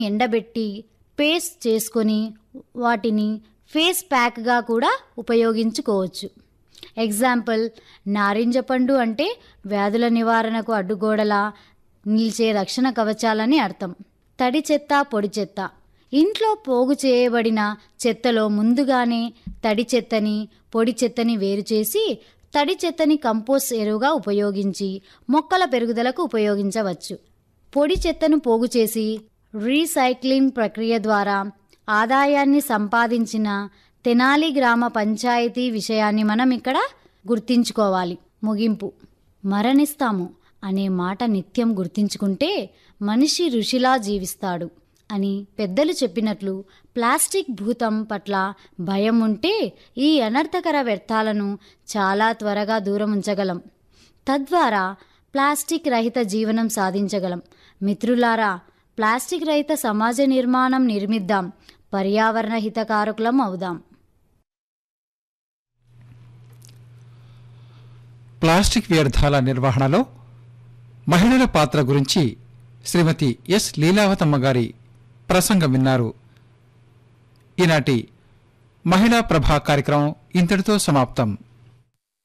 ఎండబెట్టి పేస్ట్ చేసుకొని వాటిని ఫేస్ ప్యాక్గా కూడా ఉపయోగించుకోవచ్చు ఎగ్జాంపుల్ నారింజ పండు అంటే వ్యాధుల నివారణకు అడ్డుగోడలా నిలిచే రక్షణ కవచాలని అర్థం తడి చెత్త పొడి చెత్త ఇంట్లో పోగు చేయబడిన చెత్తలో ముందుగానే తడి చెత్తని పొడి చెత్తని వేరు చేసి తడి చెత్తని కంపోస్ట్ ఎరువుగా ఉపయోగించి మొక్కల పెరుగుదలకు ఉపయోగించవచ్చు పొడి చెత్తను పోగు చేసి రీసైక్లింగ్ ప్రక్రియ ద్వారా ఆదాయాన్ని సంపాదించిన తెనాలి గ్రామ పంచాయతీ విషయాన్ని మనం ఇక్కడ గుర్తించుకోవాలి ముగింపు మరణిస్తాము అనే మాట నిత్యం గుర్తించుకుంటే మనిషి ఋషిలా జీవిస్తాడు అని పెద్దలు చెప్పినట్లు ప్లాస్టిక్ భూతం పట్ల భయం ఉంటే ఈ అనర్థకర వ్యర్థాలను చాలా త్వరగా దూరం ఉంచగలం తద్వారా ప్లాస్టిక్ రహిత జీవనం సాధించగలం మిత్రులారా ప్లాస్టిక్ రహిత సమాజ నిర్మాణం నిర్మిద్దాం పర్యావరణ హితకారకులం అవుదాం ప్లాస్టిక్ వ్యర్థాల నిర్వహణలో మహిళల పాత్ర గురించి శ్రీమతి ఎస్ లీలావతమ్మ గారి ప్రసంగం విన్నారు ఈనాటి మహిళా ప్రభా కార్యక్రమం ఇంతటితో సమాప్తం